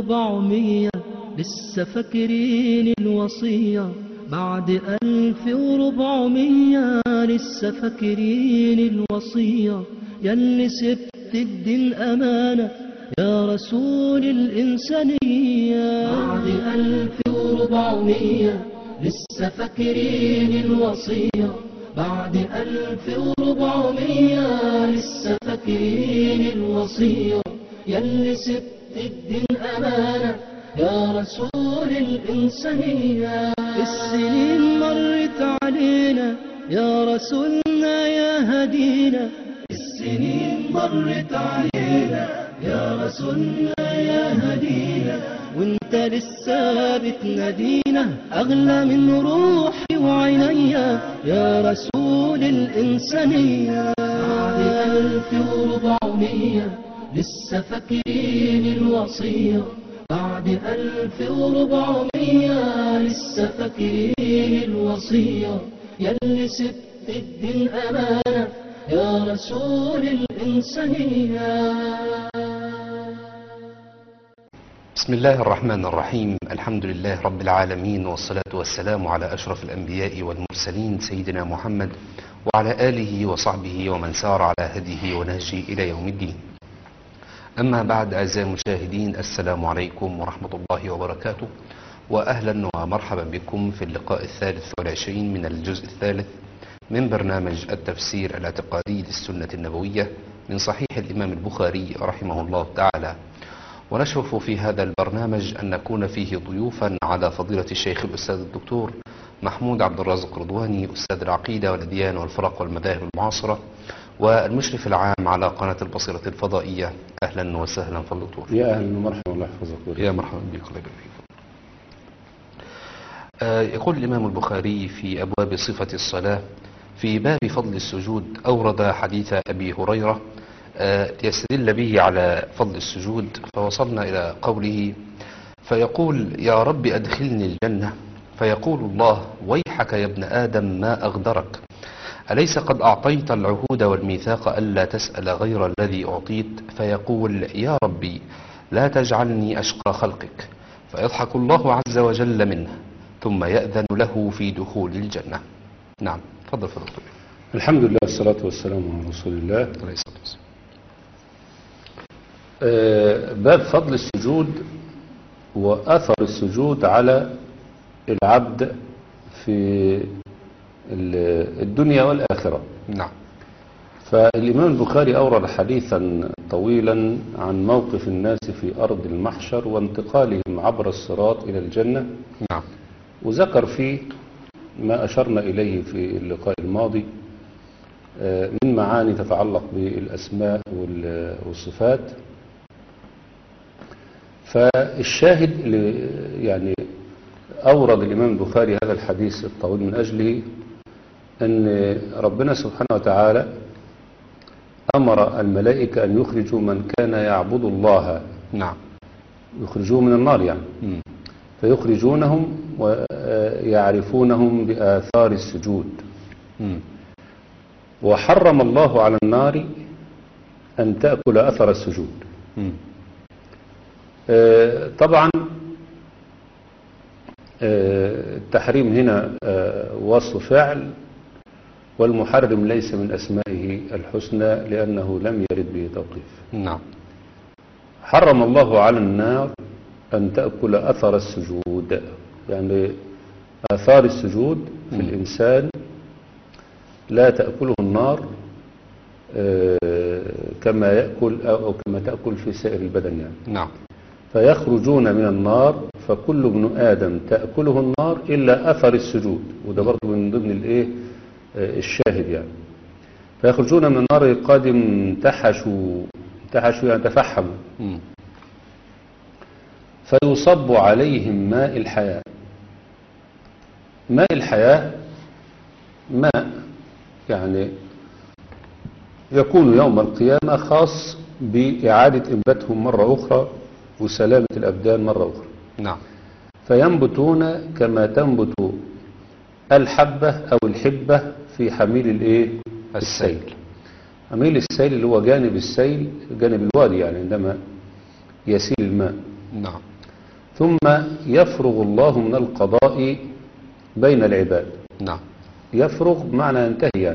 وربعمية لسه فاكرين الوصية بعد ألف وربعمية لسه فاكرين الوصية ياللي سبت الدين أمانة يا رسول الإنسانية بعد ألف وربعمية لسه فاكرين الوصية بعد ألف وربعمية لسه فاكرين الوصية ياللي سبت الدين أمانة يا رسول الإنسانية السنين مرت علينا يا رسولنا يا هدينا السنين مرت علينا يا رسولنا يا هدينا وانت لسه بتنادينا اغلى من روحي وعينيا يا رسول الانسانيه بعد الف وربعمية لسه فاكرين الوصيه بعد ألف وربعمية لسه فاكرين الوصية ياللي سبت الدين أمانة يا رسول الإنسانية بسم الله الرحمن الرحيم الحمد لله رب العالمين والصلاة والسلام على أشرف الأنبياء والمرسلين سيدنا محمد وعلى آله وصحبه ومن سار على هديه ونهجه إلى يوم الدين أما بعد أعزائي المشاهدين السلام عليكم ورحمة الله وبركاته وأهلا ومرحبا بكم في اللقاء الثالث والعشرين من الجزء الثالث من برنامج التفسير الاعتقادي للسنة النبوية من صحيح الإمام البخاري رحمه الله تعالى ونشرف في هذا البرنامج أن نكون فيه ضيوفا على فضيلة الشيخ الأستاذ الدكتور محمود عبد الرازق رضواني أستاذ العقيدة والأديان والفرق والمذاهب المعاصرة والمشرف العام على قناة البصيرة الفضائية أهلا وسهلا فالدكتور يا اهلا ومرحبا الله يحفظك يا مرحبا بك الله يبارك فيك آه، يقول الإمام البخاري في أبواب صفة الصلاة في باب فضل السجود أورد حديث أبي هريرة آه، ليستدل به على فضل السجود فوصلنا إلى قوله فيقول يا رب أدخلني الجنة فيقول الله ويحك يا ابن آدم ما أغدرك أليس قد أعطيت العهود والميثاق ألا تسأل غير الذي أعطيت فيقول يا ربي لا تجعلني أشقى خلقك فيضحك الله عز وجل منه ثم يأذن له في دخول الجنة نعم تفضل في الدكتور الحمد لله والصلاة والسلام على رسول الله عليه الصلاة والسلام آه، باب فضل السجود وأثر السجود على العبد في ال- الدنيا والآخرة نعم فالإمام البخاري أورد حديثا طويلا عن موقف الناس في أرض المحشر وانتقالهم عبر الصراط إلى الجنة نعم وذكر فيه ما أشرنا إليه في اللقاء الماضي آه، من معاني تتعلق بالأسماء وال- والصفات فالشاهد اللي يعني أورد الإمام البخاري هذا الحديث الطويل من أجله أن ربنا سبحانه وتعالى أمر الملائكة أن يخرجوا من كان يعبد الله نعم يخرجوه من النار يعني مم. فيخرجونهم ويعرفونهم بآثار السجود مم. وحرم الله على النار أن تأكل أثر السجود مم. آه، طبعا آه، التحريم هنا آه، وصف فعل والمحرم ليس من أسمائه الحسنى لأنه لم يرد به توقيف نعم حرم الله على النار أن تأكل أثر السجود يعني آثار السجود في الإنسان لا تأكله النار آه، كما يأكل أو أو كما تأكل في سائر البدن يعني نعم فيخرجون من النار فكل ابن آدم تأكله النار إلا أثر السجود وده برضه من ضمن الإيه آه، الشاهد يعني فيخرجون من النار قد امتحشوا امتحشوا يعني تفحموا مم. فيصب عليهم ماء الحياة ماء الحياة ماء يعني يكون يوم القيامة خاص بإعادة إنباتهم مرة أخرى وسلامة الأبدان مرة أخرى نعم فينبتون كما تنبت الحبة أو الحبة في حميل الإيه؟ السيل حميل السيل اللي هو جانب السيل جانب الوادي يعني عندما يسيل الماء نعم ثم يفرغ الله من القضاء بين العباد نعم يفرغ بمعنى ينتهي يعني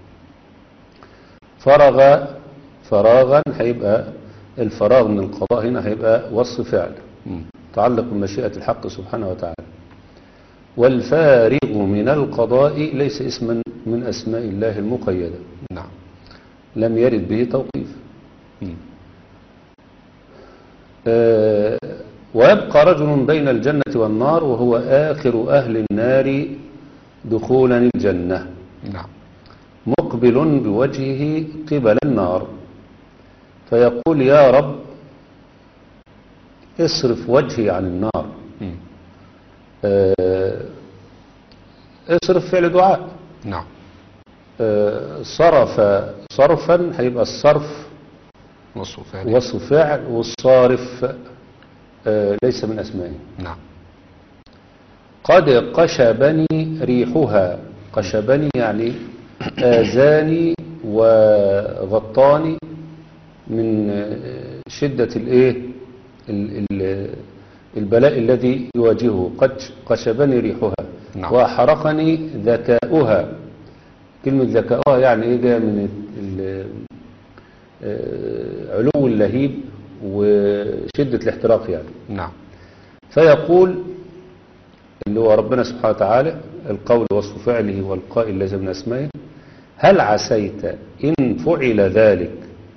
فرغ فراغا هيبقى الفراغ من القضاء هنا هيبقى وصف فعل مم. متعلق بمشيئة الحق سبحانه وتعالى والفارغ من القضاء ليس اسما من أسماء الله المقيدة نعم لم يرد به توقيف مم. آه، ويبقى رجل بين الجنة والنار وهو آخر أهل النار دخولا الجنة نعم مقبل بوجهه قبل النار فيقول يا رب اصرف وجهي عن النار مم. آه، اصرف فعل دعاء نعم آه، صرف صرفا هيبقى الصرف وصف فعلي وصف فعل والصارف آه، ليس من أسمائه نعم قد قشبني ريحها قشبني يعني آذاني وغطاني من آه، شدة الايه ال- ال- البلاء الذي يواجهه قد قشبني ريحها نعم. وحرقني ذكاؤها كلمة ذكاؤها يعني ايه جايه من ال- آه، علو اللهيب وشدة الاحتراق يعني نعم فيقول اللي هو ربنا سبحانه وتعالى القول وصف فعله والقائل ليس من أسمائه هل عسيت إن فعل ذلك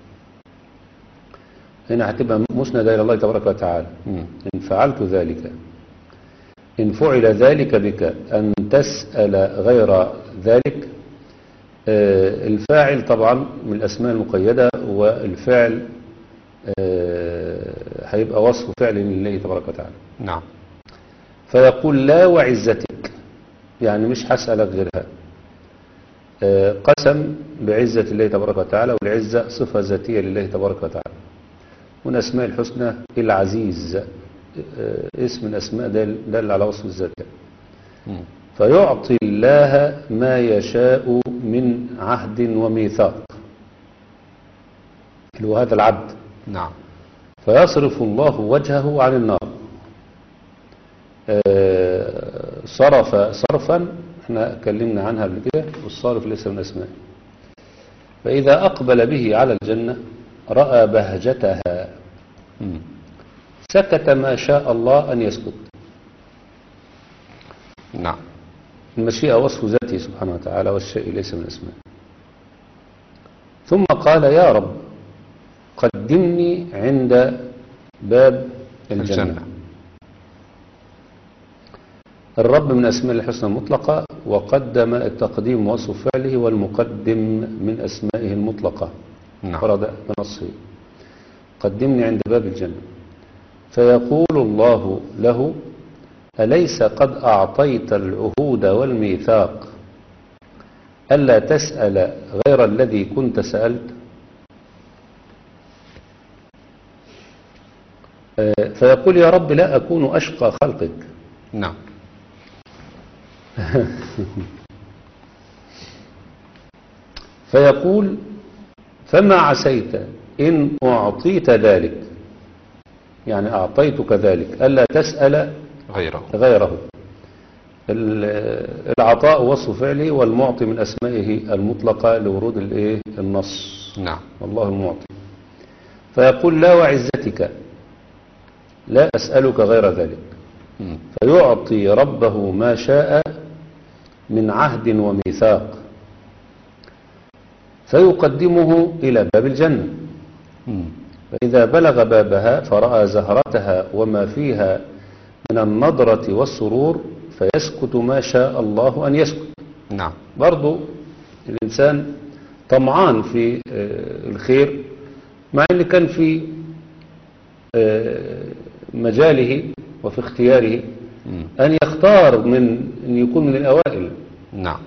هنا هتبقى مسندة إلى الله تبارك وتعالى مم. إن فعلت ذلك إن فعل ذلك بك أن تسأل غير ذلك آه، الفاعل طبعا من الأسماء المقيدة والفعل آه، هيبقى وصف فعل لله تبارك وتعالى نعم فيقول لا وعزتك يعني مش هسألك غيرها آه، قسم بعزة الله تبارك وتعالى والعزة صفة ذاتية لله تبارك وتعالى من أسماء الحسنى العزيز آه، اسم من أسماء دال, دال على وصف الذات مم. فيعطي الله ما يشاء من عهد وميثاق اللي هو هذا العبد نعم فيصرف الله وجهه عن النار آه، صرف صرفا احنا اتكلمنا عنها قبل كده والصارف ليس من اسمائه فإذا أقبل به على الجنة رأى بهجتها مم. سكت ما شاء الله أن يسكت نعم المشيئة وصف ذاته سبحانه وتعالى والشيء ليس من اسمائه ثم قال يا رب قدمني عند باب الجنة, الجنة. الرب من أسماء الحسنى المطلقة وقدم التقديم وصف فعله والمقدم من أسمائه المطلقة نعم ورد بنصه قدمني عند باب الجنة فيقول الله له أليس قد أعطيت العهود والميثاق ألا تسأل غير الذي كنت سألت آه، فيقول يا رب لا أكون أشقى خلقك نعم فيقول فما عسيت إن أعطيت ذلك يعني أعطيتك ذلك ألا تسأل غيره غيره ال- العطاء وصف فعله والمعطي من أسمائه المطلقة لورود الإيه؟ النص نعم والله المعطي فيقول لا وعزتك لا أسألك غير ذلك مم. فيعطي ربه ما شاء من عهد وميثاق فيقدمه إلى باب الجنة مم. فإذا بلغ بابها فرأى زهرتها وما فيها من النضرة والسرور فيسكت ما شاء الله أن يسكت نعم برضو الإنسان طمعان في آه، الخير مع أن كان في آه، مجاله وفي اختياره مم. أن يختار من أن يكون من الأوائل نعم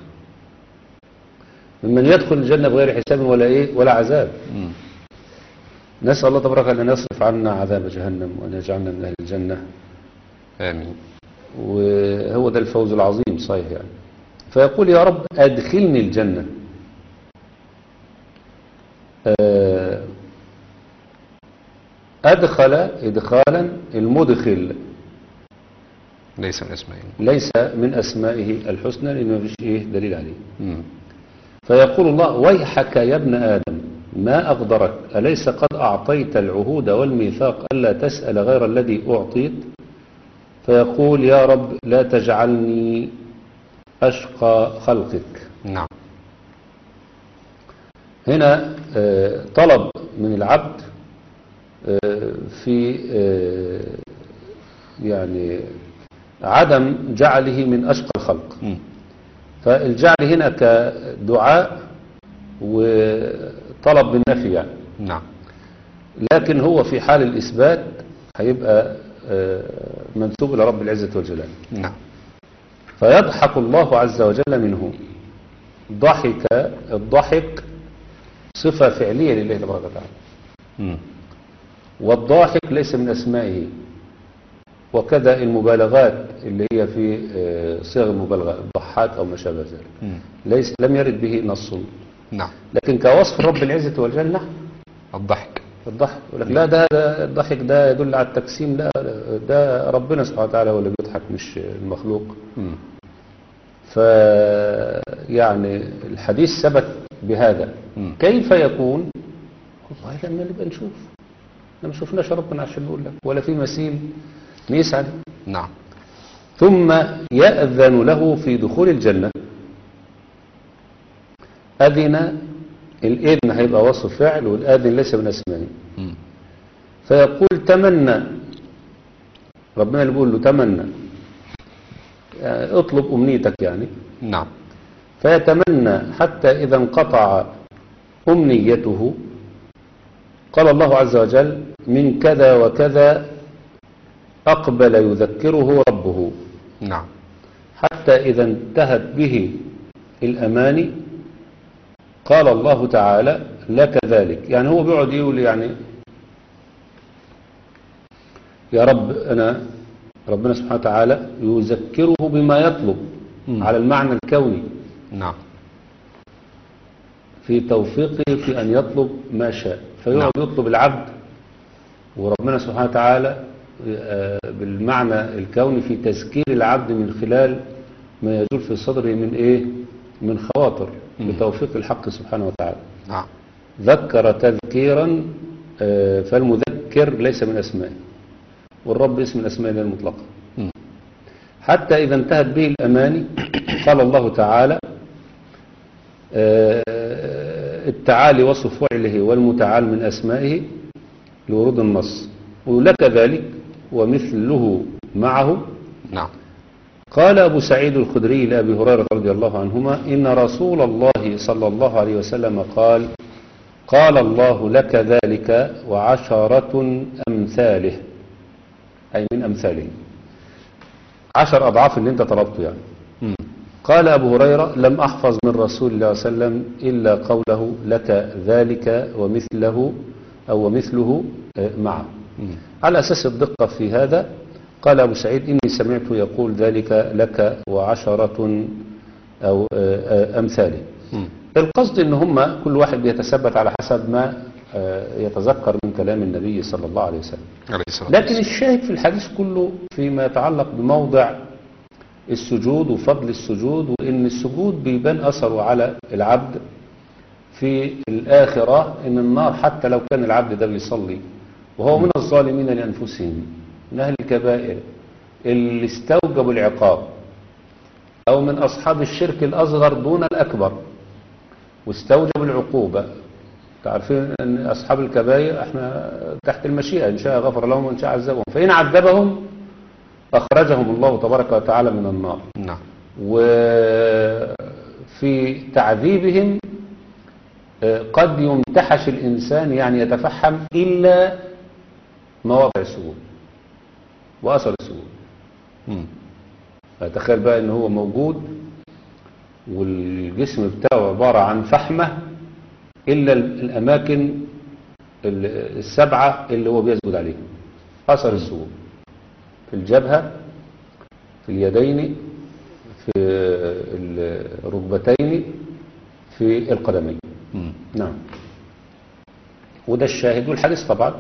ممن يدخل الجنة بغير حساب ولا إيه ولا عذاب مم. نسأل الله تبارك أن يصرف عنا عذاب جهنم وأن يجعلنا من أهل الجنة آمين وهو ده الفوز العظيم صحيح يعني فيقول يا رب أدخلني الجنة آه، أدخل إدخالا المدخل ليس من اسمائه ليس من أسمائه الحسنى لأنه مفيش إيه دليل عليه مم. فيقول الله ويحك يا ابن آدم ما أغدرك أليس قد أعطيت العهود والميثاق ألا تسأل غير الذي أعطيت فيقول يا رب لا تجعلني أشقى خلقك نعم هنا آه، طلب من العبد آه، في آه، يعني عدم جعله من أشقى الخلق مم. فالجعل هنا كدعاء وطلب بالنفي يعني نعم لكن هو في حال الإثبات هيبقى آه، منسوب إلى رب العزة والجلال نعم فيضحك الله عز وجل منه ضحك الضحك صفة فعلية لله تبارك وتعالى مم. والضاحك ليس من أسمائه وكذا المبالغات اللي هي في آه، صيغ المبالغة الضحات أو ما شابه ذلك مم. ليس لم يرد به نص نعم لكن كوصف رب العزة والجل نعم الضحك الضحك يقول لك لا ده, ده الضحك ده يدل على التجسيم لا ده ربنا سبحانه وتعالى هو اللي بيضحك مش المخلوق مم. ف يعني الحديث ثبت بهذا مم. كيف يكون والله لما نبقى نشوف احنا ما شفناش ربنا عشان نقول لك ولا في مثيل نسعد نعم ثم يأذن له في دخول الجنة أذن الإذن هيبقى وصف فعل والآذن ليس من أسمائه مم. فيقول تمنى ربنا اللي بيقول له تمنى يعني اطلب أمنيتك يعني نعم فيتمنى حتى إذا انقطع أمنيته قال الله عز وجل من كذا وكذا أقبل يذكره ربه نعم حتى إذا انتهت به الأماني قال الله تعالى لك ذلك يعني هو بيقعد يقول يعني يا رب أنا ربنا سبحانه وتعالى يذكره بما يطلب مم. على المعنى الكوني نعم في توفيقه في أن يطلب ما شاء فيقعد يطلب العبد وربنا سبحانه وتعالى آه، بالمعنى الكوني في تذكير العبد من خلال ما يجول في صدره من إيه من خواطر بتوفيق الحق سبحانه وتعالى نعم ذكر تذكيرا آه، فالمذكر ليس من أسمائه والرب اسم من أسمائه المطلقة مم. حتى إذا انتهت به الأماني قال الله تعالى آه، التعالي وصف فعله والمتعال من أسمائه لورود النص ولك ذلك ومثله معه نعم قال أبو سعيد الخدري لأبي هريرة رضي الله عنهما إن رسول الله صلى الله عليه وسلم قال قال الله لك ذلك وعشرة أمثاله أي من أمثاله عشر أضعاف اللي أنت طلبته يعني مم. قال أبو هريرة لم أحفظ من رسول الله صلى الله عليه وسلم إلا قوله لك ذلك ومثله أو ومثله آه، معه مم. على أساس الدقة في هذا قال أبو سعيد إني سمعت يقول ذلك لك وعشرة أو آه، آه، أمثاله مم. القصد إن هم كل واحد بيتثبت على حسب ما آه، يتذكر من كلام النبي صلى الله عليه وسلم عليه الصلاة لكن الشاهد في الحديث كله فيما يتعلق بموضع السجود وفضل السجود وإن السجود بيبان أثره على العبد في الآخرة إن النار حتى لو كان العبد ده بيصلي وهو من الظالمين لأنفسهم من أهل الكبائر اللي استوجبوا العقاب أو من أصحاب الشرك الأصغر دون الأكبر واستوجبوا العقوبة تعرفين أن أصحاب الكبائر احنا تحت المشيئة إن شاء غفر لهم وإن شاء عذبهم فإن عذبهم أخرجهم الله تبارك وتعالى من النار نعم وفي تعذيبهم آه، قد يمتحش الإنسان يعني يتفحم إلا مواضع السجود وأثر السجود مم. فتخيل بقى ان هو موجود والجسم بتاعه عبارة عن فحمة إلا ال- الأماكن ال- السبعة اللي هو بيسجد عليها أثر السجود في الجبهة في اليدين في الركبتين في القدمين مم. نعم وده الشاهد والحديث طبعا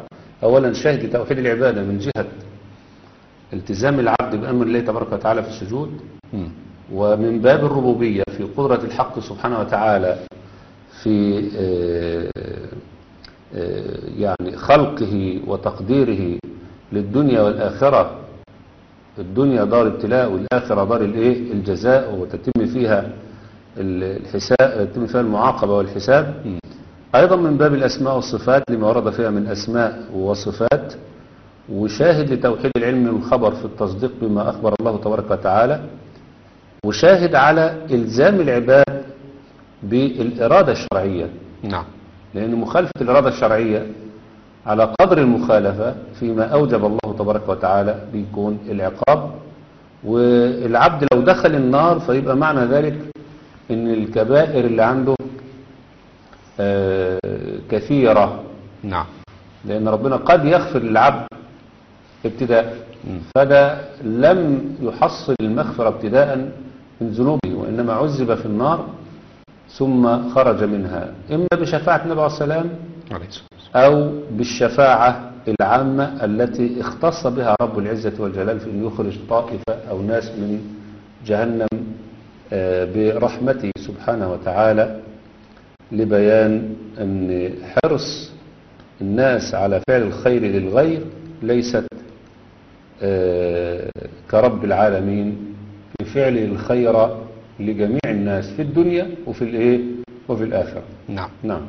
أولا شاهد لتوحيد العبادة من جهة التزام العبد بأمر الله تبارك وتعالى في السجود مم. ومن باب الربوبية في قدرة الحق سبحانه وتعالى في آه، آه، يعني خلقه وتقديره للدنيا والآخرة الدنيا دار ابتلاء والآخرة دار الايه الجزاء وتتم فيها الحساب يتم فيها المعاقبة والحساب مم. أيضا من باب الأسماء والصفات لما ورد فيها من أسماء وصفات وشاهد لتوحيد العلم والخبر في التصديق بما أخبر الله تبارك وتعالى وشاهد على إلزام العباد بالإرادة الشرعية نعم لأن مخالفة الإرادة الشرعية على قدر المخالفة فيما أوجب الله تبارك وتعالى بيكون العقاب والعبد لو دخل النار فيبقى معنى ذلك ان الكبائر اللي عنده آه، كثيرة نعم لأن ربنا قد يغفر للعبد ابتداء مم. فده لم يحصل المغفرة ابتداء من ذنوبه وإنما عذب في النار ثم خرج منها إما بشفاعة النبي عليه السلام عليه الصلاة والسلام. أو بالشفاعة العامة التي اختص بها رب العزة والجلال في أن يخرج طائفة أو ناس من جهنم آه، برحمته سبحانه وتعالى لبيان أن حرص الناس على فعل الخير للغير ليست آه، كرب العالمين في فعل الخير لجميع الناس في الدنيا وفي الايه وفي الآخرة نعم نعم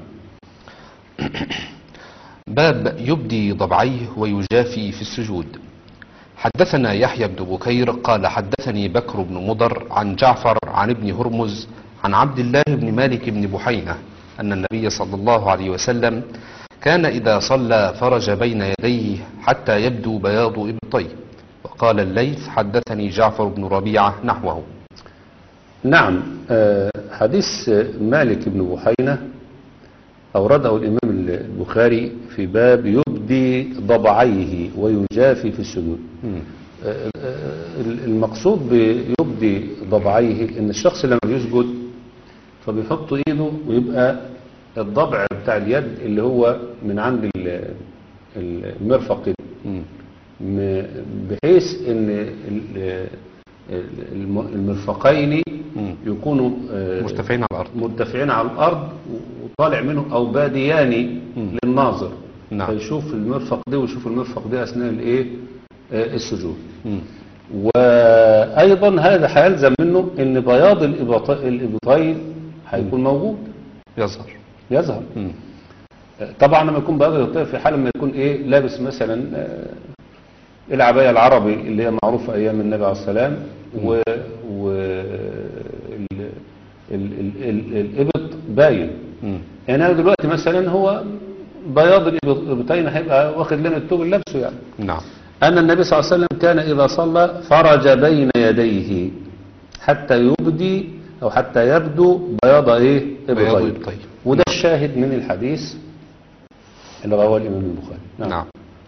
باب يبدي ضبعيه ويجافي في السجود حدثنا يحيى بن بكير قال حدثني بكر بن مضر عن جعفر عن ابن هرمز عن عبد الله بن مالك بن بحينة أن النبي صلى الله عليه وسلم كان إذا صلى فرج بين يديه حتى يبدو بياض إبطيه وقال الليث حدثني جعفر بن ربيعة نحوه نعم آه، حديث مالك بن بحينة أورده الإمام البخاري في باب يبدي ضبعيه ويجافي في السجود آه، آه، المقصود بيبدي ضبعيه ان الشخص لما بيسجد فبيحط ايده ويبقى الضبع بتاع اليد اللي هو من عند ال- المرفق كده مم. م- بحيث ان ال- الم- المرفقين مم. يكونوا آه، مرتفعين على الأرض مرتفعين على الارض وطالع منهم او باديان مم. للناظر نعم. فيشوف المرفق ده ويشوف المرفق ده اثناء الايه آه، السجود مم. وايضا هذا هيلزم منه ان بياض الإبط- الابطين هيكون موجود يظهر يظهر مم. طبعا لما يكون بياض الابطين في حال ما يكون ايه لابس مثلا آه، العبايه العربي اللي هي معروفه ايام النبي عليه السلام و, و ال... ال... ال... ال... الابط باين مم. يعني انا دلوقتي مثلا هو بياض الابطين هيبقى واخد لنا الثوب اللي لابسه يعني نعم أن النبي صلى الله عليه وسلم كان إذا صلى فرج بين يديه حتى يبدي أو حتى يبدو بياض إيه بياض إبطيه. إبطيه. وده الشاهد من الحديث اللي رواه الإمام البخاري نعم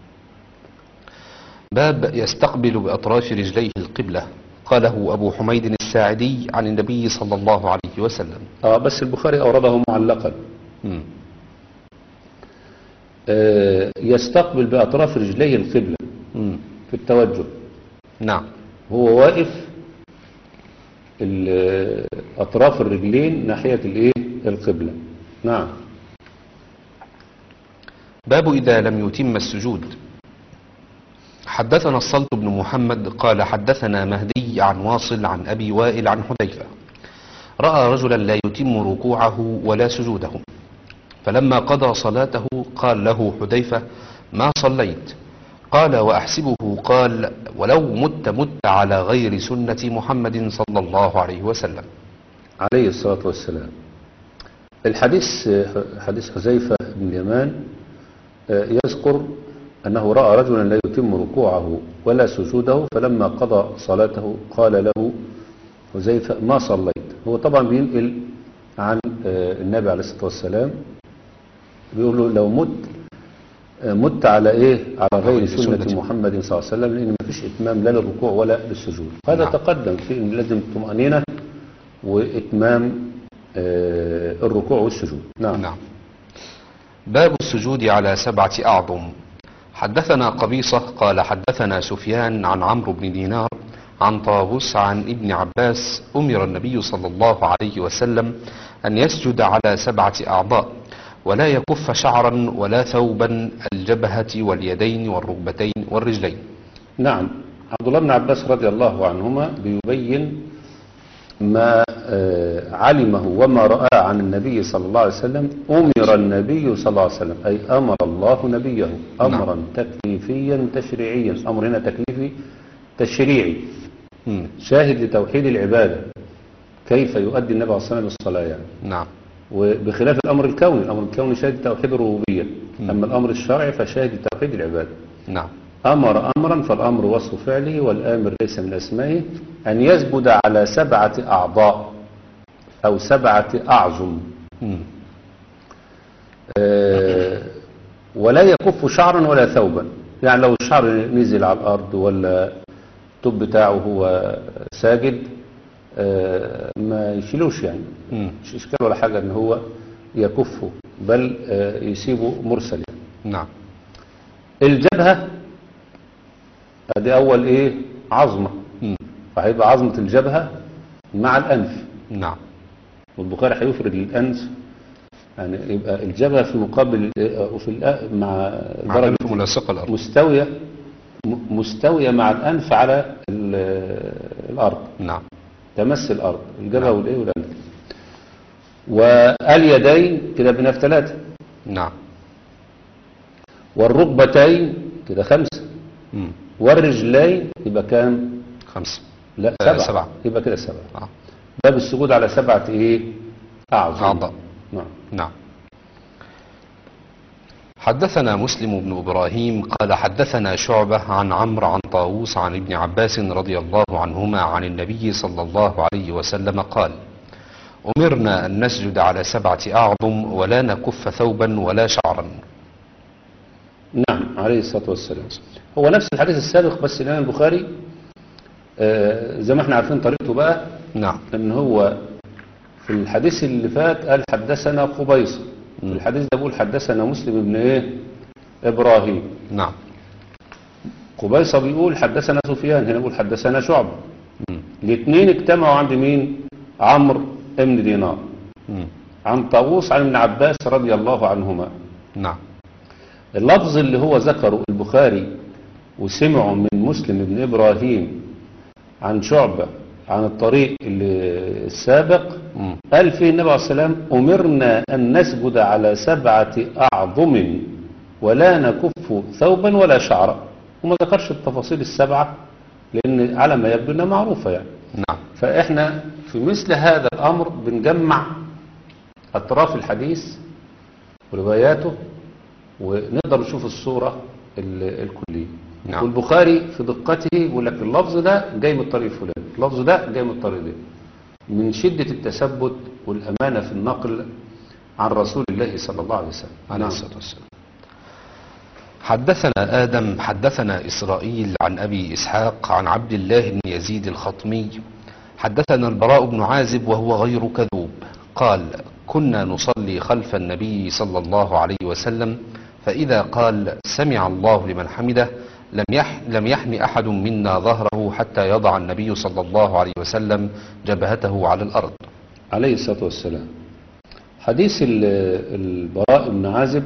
باب يستقبل بأطراف رجليه القبلة قاله أبو حميد الساعدي عن النبي صلى الله عليه وسلم آه بس البخاري أورده معلقا مم. آه يستقبل بأطراف رجليه القبلة مم. في التوجه نعم هو واقف ال- أطراف الرجلين ناحية الإيه القبلة نعم باب إذا لم يتم السجود حدثنا الصلت بن محمد قال حدثنا مهدي عن واصل عن أبي وائل عن حذيفة رأى رجلا لا يتم ركوعه ولا سجوده فلما قضى صلاته قال له حذيفة ما صليت قال وأحسبه قال ولو مت مت على غير سنة محمد صلى الله عليه وسلم عليه الصلاة والسلام الحديث حديث حذيفة بن اليمان آه، يذكر أنه رأى رجلا لا يتم ركوعه ولا سجوده فلما قضى صلاته قال له حذيفة ما صليت هو طبعا بينقل عن آه، النبي عليه الصلاة والسلام بيقول له لو مت آه، مت على ايه على غير غير سنة سنة. محمد صلى الله عليه وسلم لان مفيش اتمام لا للركوع ولا للسجود هذا نعم. تقدم في ان لازم طمأنينة واتمام آه، الركوع والسجود نعم, نعم باب السجود على سبعة أعظم حدثنا قبيصة قال حدثنا سفيان عن عمرو بن دينار عن طاووس عن ابن عباس أمر النبي صلى الله عليه وسلم أن يسجد على سبعة أعضاء ولا يكف شعرا ولا ثوبا الجبهة واليدين والركبتين والرجلين نعم عبد الله بن عباس رضي الله عنهما بيبين ما آه، علمه وما رأى عن النبي صلى الله عليه وسلم أمر النبي صلى الله عليه وسلم أي أمر الله نبيه أمرا تكليفيا تشريعيا أمر هنا تكليفي تشريعي مم. شاهد لتوحيد العبادة كيف يؤدي النبي عليه الصلاة والسلام الصلاة يعني نعم وبخلاف الأمر الكوني الأمر الكوني شاهد توحيد الربوبية أما الأمر الشرعي فشاهد توحيد العبادة نعم أمر أمرا فالأمر وصف فعله والآمر ليس من أسمائه أن يسجد على سبعة أعضاء أو سبعة أعظم مم. آه، ولا يكف شعرا ولا ثوبا يعني لو الشعر نزل على الأرض ولا التوب بتاعه هو ساجد آه، ما يشيلوش يعني مم. مش إشكال ولا حاجة أن هو يكفه بل آه، يسيبه مرسل يعني. نعم الجبهة ادي اول ايه عظمة مم. فهيبقى عظمة الجبهة مع الانف نعم والبخاري هيفرد الانف يعني يبقى الجبهة في مقابل آه، وفي الأ- مع مع درجة الأنف ملاصقة الأرض مستوية م- مستوية مع الانف على ال- الارض نعم تمس الارض الجبهة والايه والانف واليدين كده بناء في ثلاثة نعم والركبتين كده خمسة مم. والرجلين يبقى كام خمسة لا آه، سبعة, سبعة. يبقى كده سبعة آه. باب السجود على سبعة ايه اعظم أعضاء. نعم نعم حدثنا مسلم بن إبراهيم قال حدثنا شعبة عن عمرو عن طاووس عن ابن عباس رضي الله عنهما عن النبي صلى الله عليه وسلم قال أمرنا أن نسجد على سبعة أعظم ولا نكف ثوبا ولا شعرا نعم عليه الصلاة والسلام هو نفس الحديث السابق بس الإمام البخاري آه زي ما احنا عارفين طريقته بقى نعم ان هو في الحديث اللي فات قال حدثنا قبيصة في الحديث ده بيقول حدثنا مسلم ابن ايه ابراهيم نعم قبيصة بيقول حدثنا سفيان هنا بيقول حدثنا شعبة مم. الاثنين اجتمعوا عند مين عمرو ابن دينار مم. عن طاووس عن ابن عباس رضي الله عنهما نعم اللفظ اللي هو ذكره البخاري وسمعه من مسلم بن إبراهيم عن شعبة عن الطريق اللي السابق مم. قال فيه النبي عليه السلام أمرنا أن نسجد على سبعة أعظم ولا نكف ثوبا ولا شعرا وما ذكرش التفاصيل السبعة لأن على ما يبدو أنها معروفة يعني نعم فإحنا في مثل هذا الأمر بنجمع أطراف الحديث ورواياته ونقدر نشوف الصورة ال- الكلية نعم. والبخاري في دقته يقول لك اللفظ ده جاي من الطريق الفلاني اللفظ ده جاي من الطريق ده من شدة التثبت والأمانة في النقل عن رسول الله صلى الله عليه وسلم عليه نعم. الصلاة والسلام حدثنا آدم حدثنا إسرائيل عن أبي إسحاق عن عبد الله بن يزيد الخطمي حدثنا البراء بن عازب وهو غير كذوب قال كنا نصلي خلف النبي صلى الله عليه وسلم فإذا قال سمع الله لمن حمده لم يح لم يحن أحد منا ظهره حتى يضع النبي صلى الله عليه وسلم جبهته على الأرض عليه الصلاة والسلام حديث ال- البراء بن عازب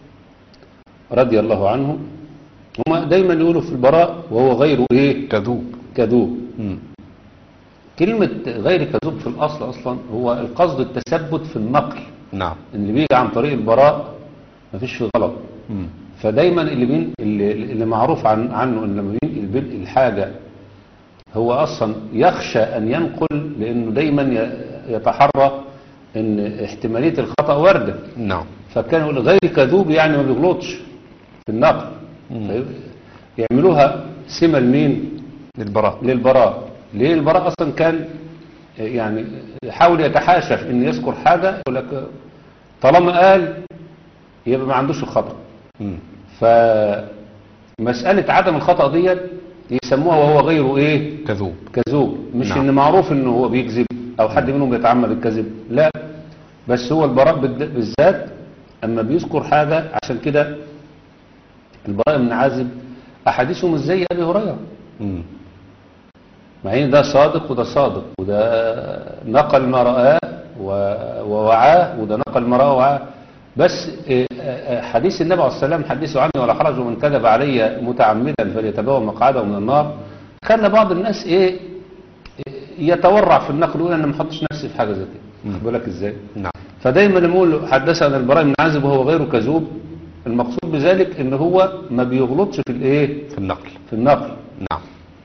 رضي الله عنه هما دايما يقولوا في البراء وهو غير ايه كذوب كذوب مم. كلمة غير كذوب في الأصل أصلا هو القصد التثبت في النقل نعم إن اللي بيجي عن طريق البراء مفيش فيه غلط مم. فدايما اللي بين اللي, اللي معروف عن عنه ان لما بينقل بين الحاجة هو أصلا يخشى أن ينقل لأنه دايما ي- يتحرى أن احتمالية الخطأ واردة نعم فكان يقول غير كذوب يعني ما بيغلطش في النقل مم. يعملوها سمة لمين للبراء للبراء ليه البراء اصلا كان يعني يحاول يتحاشى في ان يذكر حاجة يقول لك طالما قال يبقى ما عندوش الخطأ مم. فمسألة عدم الخطأ ديت يسموها وهو غير ايه كذوب كذوب مش نعم. ان معروف انه هو بيكذب او حد منهم بيتعمد الكذب لا بس هو البراء بالد- بالذات اما بيذكر حاجة عشان كده البراء بن عازب أحاديثه مش زي أبي هريرة مم. مع ان ده صادق وده صادق وده نقل ما رآه و- ووعاه وده نقل ما رآه ووعاه بس آه، آه، حديث النبي عليه السلام حدثوا عني ولا حرج ومن كذب علي متعمدا فليتبوأ مقعده من النار خلى بعض الناس ايه آه، يتورع في النقل ويقول انا ما احطش نفسي في حاجه زي كده خد بالك ازاي نعم فدايما لما يقول حدثنا البراء بن عازب وهو غير كذوب المقصود بذلك ان هو ما بيغلطش في الايه في النقل في النقل نعم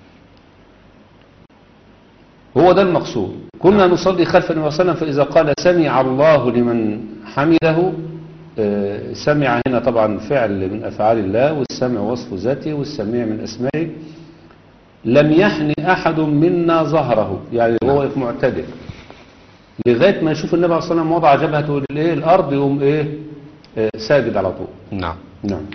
هو ده المقصود كنا نصلي خلف النبي صلى الله عليه وسلم فإذا قال سمع الله لمن حمده آه، سمع هنا طبعا فعل من أفعال الله والسمع وصف ذاته والسميع من أسمائه لم يحن أحد منا ظهره يعني هو واقف معتدل لغاية ما يشوف النبي عليه الصلاة والسلام وضع جبهته للإيه الأرض يقوم إيه آه، ساجد على طول نعم نعم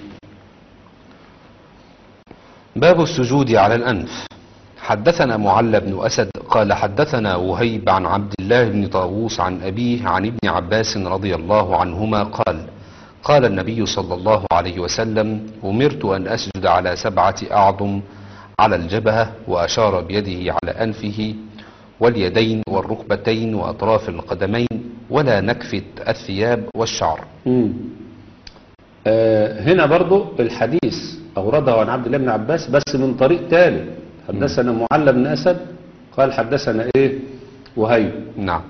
باب السجود على الأنف حدثنا معل بن أسد قال حدثنا وهيب عن عبد الله بن طاووس عن أبيه عن ابن عباس رضي الله عنهما قال قال النبي صلى الله عليه وسلم أمرت أن أسجد على سبعة أعظم على الجبهة وأشار بيده على أنفه واليدين والركبتين وأطراف القدمين ولا نكفت الثياب والشعر مم. آه هنا برضو الحديث أورده عن عبد الله بن عباس بس من طريق تالي حدثنا معل بن أسد قال حدثنا إيه وهيب نعم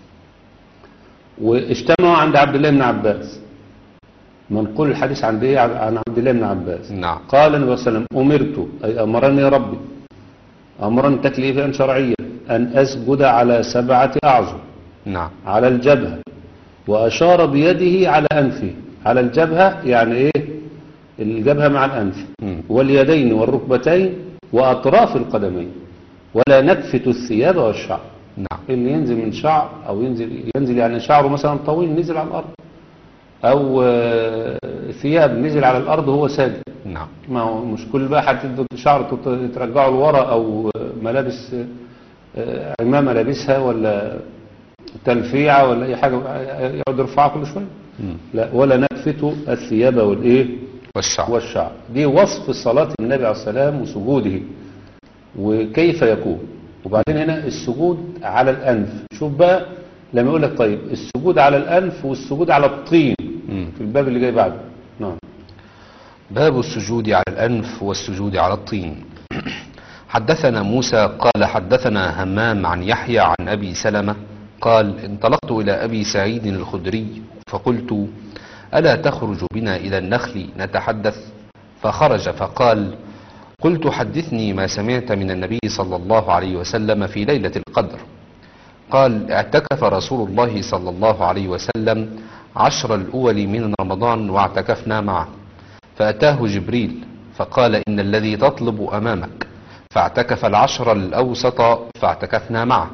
واجتمعوا عند عبد الله بن عباس منقول الحديث عن إيه عن عبد الله بن عباس نعم قال النبي صلى الله عليه وسلم أمرت أي أمرني ربي أمرا تكليفا شرعيا أن أسجد على سبعة أعظم نعم على الجبهة وأشار بيده على أنفه على الجبهة يعني إيه الجبهة مع الأنف مم. واليدين والركبتين وأطراف القدمين ولا نكفت الثياب والشعر نعم اللي ينزل من شعر أو ينزل ينزل يعني شعره مثلا طويل نزل على الأرض أو آه، ثياب نزل على الأرض وهو ساجد نعم ما هو مش كل بقى هتدوا شعر تط- ترجعه لورا او ملابس آه، عمامه لابسها ولا تلفيعه ولا اي حاجه يقعد يرفعها كل شويه مم. لا ولا نكفت الثياب والايه والشعر والشعر دي وصف صلاه النبي عليه السلام وسجوده وكيف يكون وبعدين هنا السجود على الانف شوف بقى لما يقول لك طيب السجود على الانف والسجود على الطين مم. في الباب اللي جاي بعده نعم باب السجود على الأنف والسجود على الطين حدثنا موسى قال حدثنا همام عن يحيى عن أبي سلمة قال انطلقت إلى أبي سعيد الخدري فقلت ألا تخرج بنا إلى النخل نتحدث فخرج فقال قلت حدثني ما سمعت من النبي صلى الله عليه وسلم في ليلة القدر قال اعتكف رسول الله صلى الله عليه وسلم عشر الأول من رمضان واعتكفنا معه فأتاه جبريل فقال إن الذي تطلب أمامك فاعتكف العشر الأوسط فاعتكفنا معه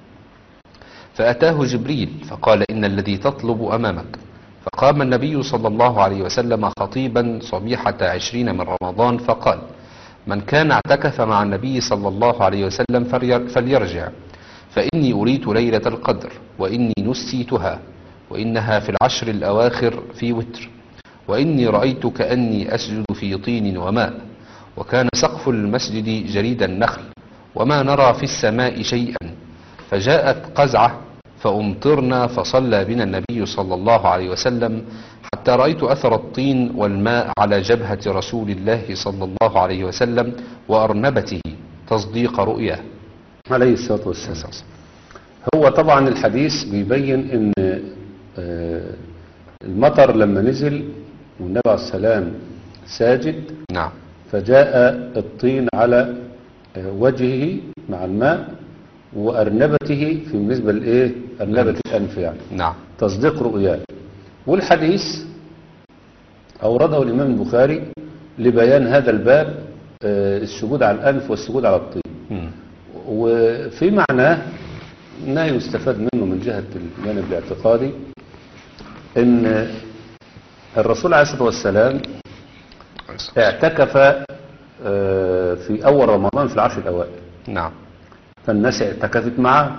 فأتاه جبريل فقال إن الذي تطلب أمامك فقام النبي صلى الله عليه وسلم خطيبا صبيحة عشرين من رمضان فقال من كان اعتكف مع النبي صلى الله عليه وسلم فلير- فليرجع فإني أريت ليلة القدر وإني نسيتها وإنها في العشر الأواخر في وتر وإني رأيت كأني أسجد في طين وماء وكان سقف المسجد جريد النخل وما نرى في السماء شيئا فجاءت قزعة فأمطرنا فصلى بنا النبي صلى الله عليه وسلم حتى رأيت أثر الطين والماء على جبهة رسول الله صلى الله عليه وسلم وأرنبته تصديق رؤياه عليه الصلاة والسلام هو طبعا الحديث بيبين ان آه، المطر لما نزل والنبي عليه السلام ساجد نعم فجاء الطين على آه، وجهه مع الماء وأرنبته في بالنسبة لإيه أرنبة الأنف يعني نعم تصديق رؤياه والحديث أورده الإمام البخاري لبيان هذا الباب آه، السجود على الأنف والسجود على الطين مم. وفي معناه ما يستفاد منه من جهة الجانب الاعتقادي ان الرسول عليه الصلاة والسلام اعتكف آه، في اول رمضان في العشر الاوائل نعم فالناس اعتكفت معه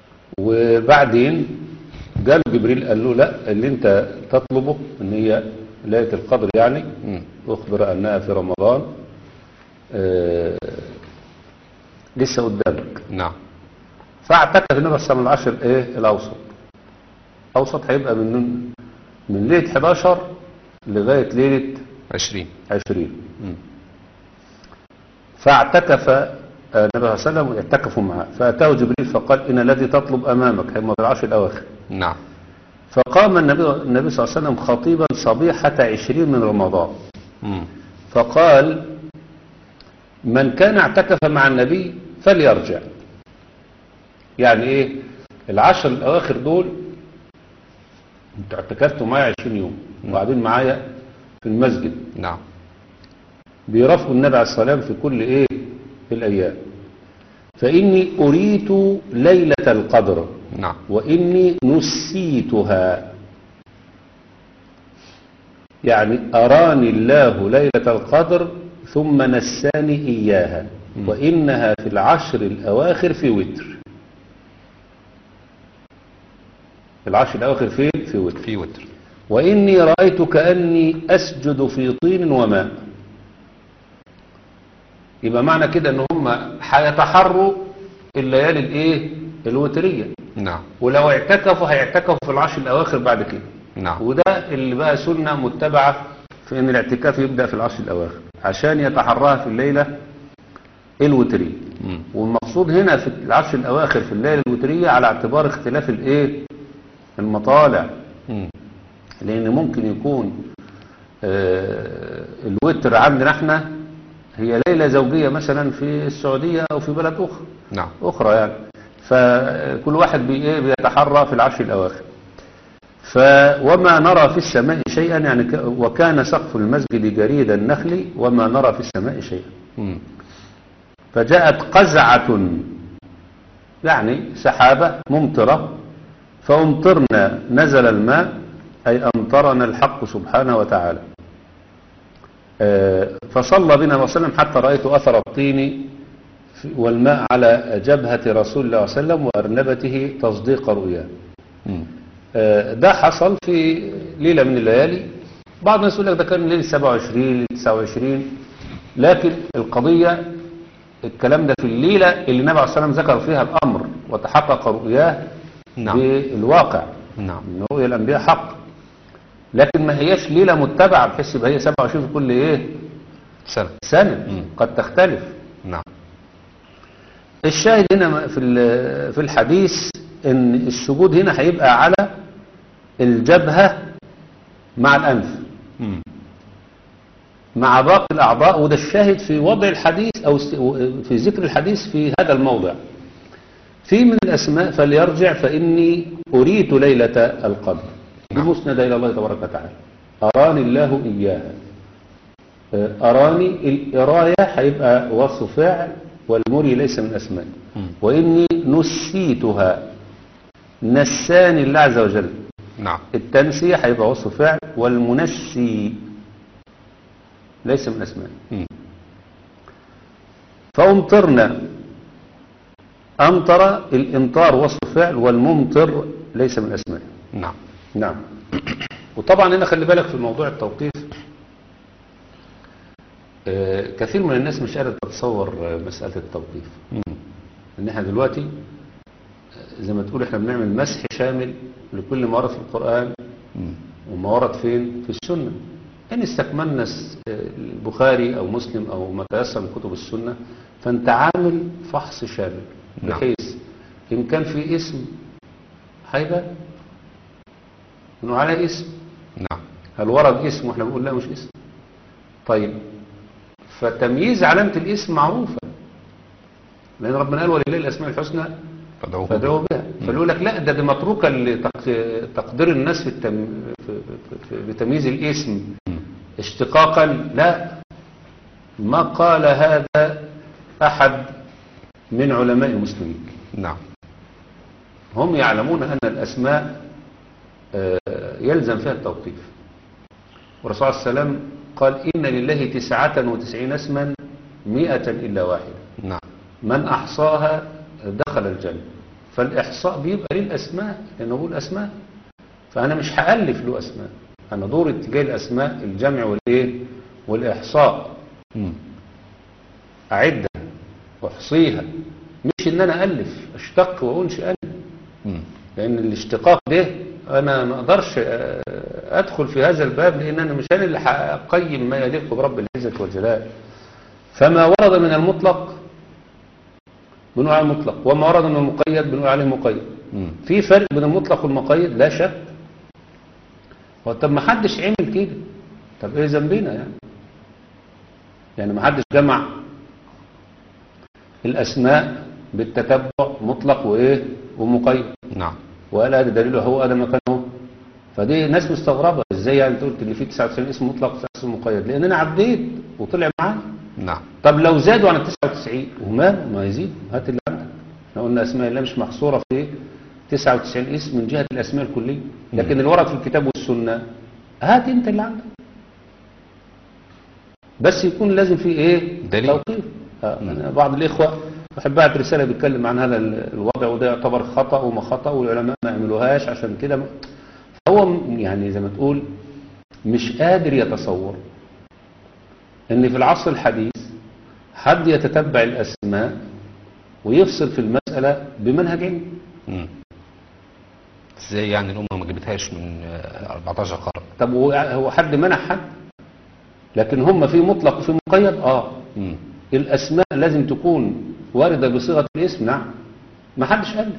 وبعدين جاله جبريل قال له لا اللي انت تطلبه ان هي ليلة القدر يعني مم. أخبر أنها في رمضان آه، لسه قدامك نعم فاعتكف النبي صلى الله عليه وسلم العشر ايه الاوسط اوسط هيبقى من من ليله 11 لغايه ليله عشرين 20 مم. فاعتكف آه، النبي صلى الله عليه وسلم واعتكفوا معه فاتاه جبريل فقال ان الذي تطلب امامك هم في العشر الاواخر نعم فقام النبي النبي صلى الله عليه وسلم خطيبا صبيحه 20 من رمضان مم. فقال من كان اعتكف مع النبي فليرجع يعني ايه العشر الاواخر دول انتوا اعتكفتوا معايا 20 يوم وقاعدين معايا في المسجد نعم بيرافقوا النبي عليه الصلاه والسلام في كل ايه في الايام فاني اريت ليله القدر نعم وإني نسيتها يعني أراني الله ليلة القدر ثم نساني إياها وإنها في العشر الأواخر في وتر العشر الأواخر فين في وتر في وتر وإني رأيت كأني أسجد في طين وماء يبقى معنى كده ان هم هيتحروا الليالي الايه الوتريه نعم ولو اعتكفوا هيعتكفوا في العشر الاواخر بعد كده نعم وده اللي بقى سنه متبعه في ان الاعتكاف يبدا في العشر الاواخر عشان يتحراها في الليله الوتريه مم. والمقصود هنا في العشر الاواخر في الليله الوتريه على اعتبار اختلاف الايه المطالع مم. لان ممكن يكون آه، الوتر عندنا احنا هي ليله زوجيه مثلا في السعوديه او في بلد اخرى نعم أخرى يعني فكل واحد بي إيه بيتحرى في العشر الأواخر ف وما نرى في السماء شيئا يعني ك- وكان سقف المسجد جريد النخل وما نرى في السماء شيئا مم. فجاءت قزعة يعني سحابة ممطرة فأمطرنا نزل الماء أي أمطرنا الحق سبحانه وتعالى آه، فصلى بنا وسلم حتى رأيت أثر الطين في- والماء على جبهة رسول الله صلى الله عليه وسلم وأرنبته تصديق رؤياه مم. آه، ده حصل في ليلة من الليالي بعض الناس يقول لك ده كان ليلة 27 ليلة 29 لكن القضية الكلام ده في الليلة اللي النبي عليه الصلاة والسلام ذكر فيها الأمر وتحقق رؤياه نعم. بالواقع نعم ان رؤيا الأنبياء حق لكن ما هياش ليلة متبعة بحيث يبقى هي 27 في كل إيه سنة سنة مم. قد تختلف نعم الشاهد هنا في ال- في الحديث ان السجود هنا هيبقى على الجبهة مع الأنف مم. مع باقي الأعضاء وده الشاهد في وضع الحديث أو است- في ذكر الحديث في هذا الموضع في من الأسماء فليرجع فإني أريت ليلة القدر بمسند إلى الله تبارك وتعالى أراني الله إياها آه، أراني الإراية هيبقى وصف فاعل والمري ليس من أسماء مم. وإني نسيتها نساني الله عز وجل نعم التنسية هيبقى وصف فعل والمنسي ليس من أسماء مم. فأمطرنا أمطر الإمطار وصف فعل والممطر ليس من أسماء نعم نعم وطبعا هنا خلي بالك في موضوع التوقيف آه، كثير من الناس مش قادر تتصور آه، مسألة التوقيف مم. ان احنا دلوقتي آه، زي ما تقول احنا بنعمل مسح شامل لكل ما ورد في القرآن مم. وما ورد فين في السنة إن استكملنا الس- البخاري أو مسلم أو ما تيسر من كتب السنة فأنت عامل فحص شامل نعم. بحيث إن كان في اسم هيبقى إنه على اسم نعم هل ورد اسم واحنا بنقول لا مش اسم طيب فتمييز علامة الاسم معروفة لأن ربنا قال ولله الأسماء الحسنى فادعوه فادعوا بها فيقول لك لا ده دي متروكة لتقدير الناس في, التم... في... في... في... بتمييز الاسم مم. اشتقاقا لا ما قال هذا أحد من علماء المسلمين نعم هم يعلمون أن الأسماء آه، يلزم فيها التوقيف والرسول صلى الله عليه وسلم قال إن لله تسعة وتسعين اسما مئة إلا واحدة نعم من أحصاها دخل الجنة فالإحصاء بيبقى للأسماء لأنه بيقول أسماء فأنا مش هألف له أسماء أنا دور اتجاه الأسماء الجمع والإيه والإحصاء مم. أعدها وأحصيها مش إن أنا ألف أشتق وأنشئ أنا مم. لأن الاشتقاق ده أنا ما أقدرش آه، أدخل في هذا الباب لأن أنا مش أنا اللي هقيم ما يليق برب العزة والجلال فما ورد من المطلق بنقول عليه مطلق وما ورد من المقيد بنقول عليه مقيد مم. في فرق بين المطلق والمقيد لا شك هو طب ما حدش عمل كده طب ايه ذنبنا يعني يعني ما حدش جمع الاسماء بالتتبع مطلق وايه ومقيد نعم وقال هذا دليله هو هذا مكانه فدي ناس مستغربه ازاي يعني انت قلت ان في 99 اسم مطلق و اسم مقيد لان انا عديت وطلع معانا نعم طب لو زادوا عن ال 99 وماله ما يزيد هات اللي عندك احنا قلنا اسماء الله مش محصوره في 99 اسم من جهه الاسماء الكليه لكن اللي ورد في الكتاب والسنه هات انت اللي عندك بس يكون لازم في ايه دليل. توقيف آه، أنا بعض الاخوه بحب بعت رساله بيتكلم عن هذا ال- الوضع وده يعتبر خطا وما خطا والعلماء ما يعملوهاش عشان كده ما- هو م- يعني زي ما تقول مش قادر يتصور ان في العصر الحديث حد يتتبع الاسماء ويفصل في المساله بمنهج علمي مم. ازاي يعني الأمة ما جابتهاش من آه، 14 قرن طب هو هو حد منع حد لكن هم في مطلق وفي مقيد اه مم. الاسماء لازم تكون وارده بصيغه الاسم نعم ما حدش الف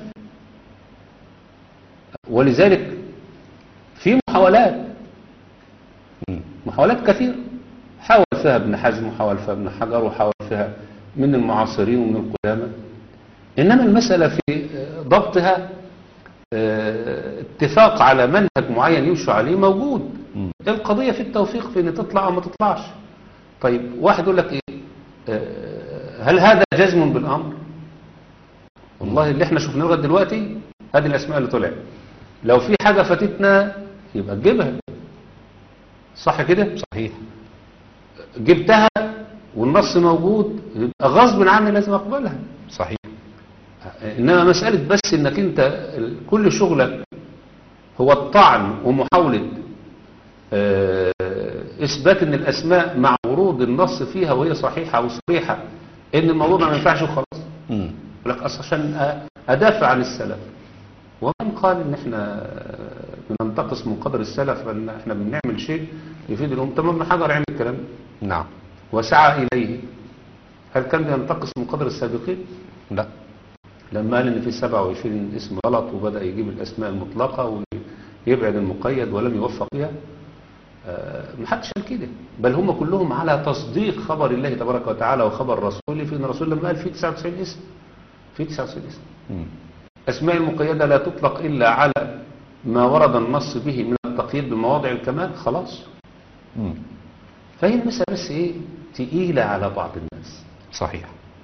ولذلك في محاولات مم. محاولات كثيرة حاول فيها ابن حزم وحاول فيها ابن حجر وحاول فيها من المعاصرين ومن القدامى إنما المسألة في ضبطها آه، اتفاق على منهج معين يمشوا عليه موجود مم. القضية في التوفيق في ان تطلع او ما تطلعش طيب واحد يقول لك ايه آه، هل هذا جزم بالامر والله اللي احنا شفناه لغايه دلوقتي هذه الاسماء اللي طلعت لو في حاجة فاتتنا يبقى تجيبها صح كده صحيح جبتها والنص موجود يبقى غصب عني لازم اقبلها صحيح انما مسألة بس انك انت ال- كل شغلك هو الطعن ومحاولة آه، اثبات ان الاسماء مع ورود النص فيها وهي صحيحة وصريحة ان الموضوع ما ينفعش وخلاص مم. يقول لك اصل عشان أ- ادافع عن السلف ومن قال ان احنا بننتقص من قدر السلف ان احنا بنعمل شيء يفيد الامه طب ابن حجر عمل الكلام ده نعم وسعى اليه هل كان بينتقص من قدر السابقين لا لما قال ان في 27 اسم غلط وبدا يجيب الاسماء المطلقه ويبعد المقيد ولم يوفق فيها آه، ما حدش قال كده بل هم كلهم على تصديق خبر الله تبارك وتعالى وخبر رسوله في ان الرسول لما قال في 99 اسم في 99 اسم مم. أسماء المقيدة لا تطلق إلا على ما ورد النص به من التقييد بمواضع الكمال خلاص مم. فهي المسألة بس إيه تقيلة على بعض الناس صحيح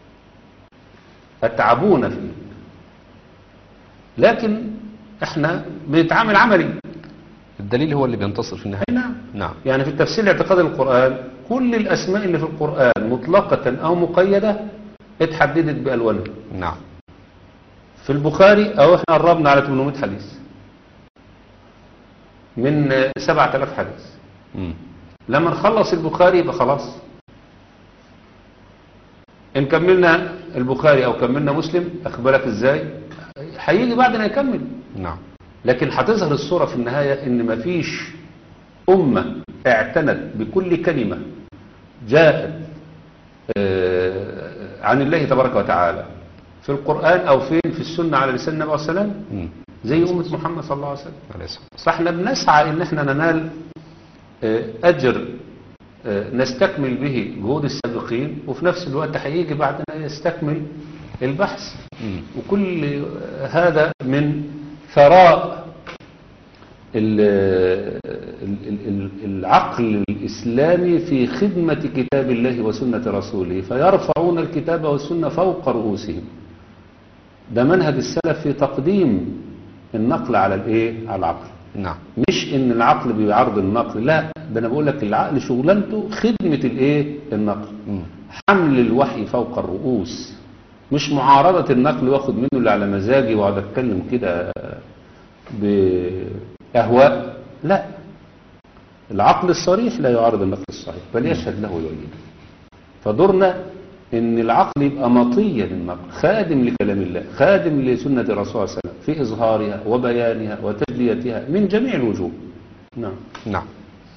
أتعبون فيه لكن احنا بنتعامل عملي الدليل هو اللي بينتصر في النهاية أي نعم نعم يعني في التفسير الاعتقادي للقرآن كل الأسماء اللي في القرآن مطلقة أو مقيدة اتحددت بألوانها نعم في البخاري أو احنا قربنا على 800 حديث من آه، 7000 حديث مم. لما نخلص البخاري يبقى خلاص ان كملنا البخاري او كملنا مسلم اخبرك ازاي هيجي بعد ما يكمل نعم لكن هتظهر الصورة في النهاية ان مفيش امة اعتنت بكل كلمة جاءت آه، عن الله تبارك وتعالى في القرآن او فين في السنة على لسان النبي عليه السلام مم. زي امة محمد صلى الله عليه وسلم عليه الصلاة والسلام. فاحنا بنسعى ان احنا ننال آه، اجر آه، نستكمل به جهود السابقين وفي نفس الوقت هيجي بعدنا يستكمل البحث مم. وكل آه، هذا من ثراء ال- ال- ال- العقل الإسلامي في خدمة كتاب الله وسنة رسوله فيرفعون الكتاب والسنة فوق رؤوسهم ده منهج السلف في تقديم النقل على الايه على العقل نعم مش ان العقل بيعرض النقل لا ده انا بقول لك العقل شغلانته خدمة الايه النقل مم. حمل الوحي فوق الرؤوس مش معارضة النقل واخد منه اللي على مزاجي واقعد اتكلم كده بأهواء لا العقل الصريح لا يعارض النقل الصحيح بل يشهد له ويؤيده فدورنا ان العقل يبقى مطيا للنقل خادم لكلام الله خادم لسنة الرسول صلى الله عليه وسلم في إظهارها وبيانها وتجليتها من جميع الوجوه نعم نعم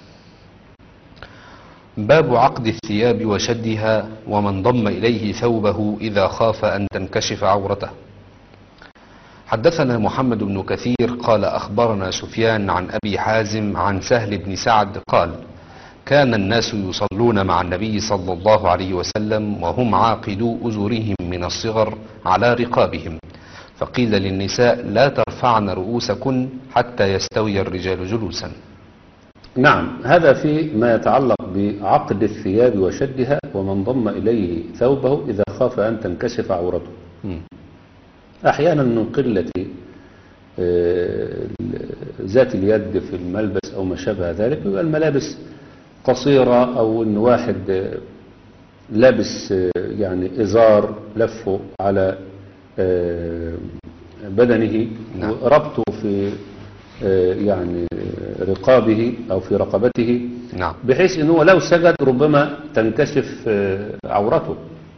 باب عقد الثياب وشدها ومن ضم إليه ثوبه إذا خاف أن تنكشف عورته حدثنا محمد بن كثير قال أخبرنا سفيان عن أبي حازم عن سهل بن سعد قال كان الناس يصلون مع النبي صلى الله عليه وسلم وهم عاقدو أزرهم من الصغر على رقابهم فقيل للنساء لا ترفعن رؤوسكن حتى يستوي الرجال جلوسا نعم هذا في ما يتعلق بعقد الثياب وشدها ومن ضم إليه ثوبه إذا خاف أن تنكشف عورته مم. أحيانا من قلة آه، ذات اليد في الملبس أو ما شابه ذلك يبقى الملابس قصيرة أو أن واحد آه، لابس آه، يعني إزار لفه على آه، بدنه نعم. وربطه في آه، يعني رقابه أو في رقبته نعم بحيث أنه لو سجد ربما تنكشف آه، عورته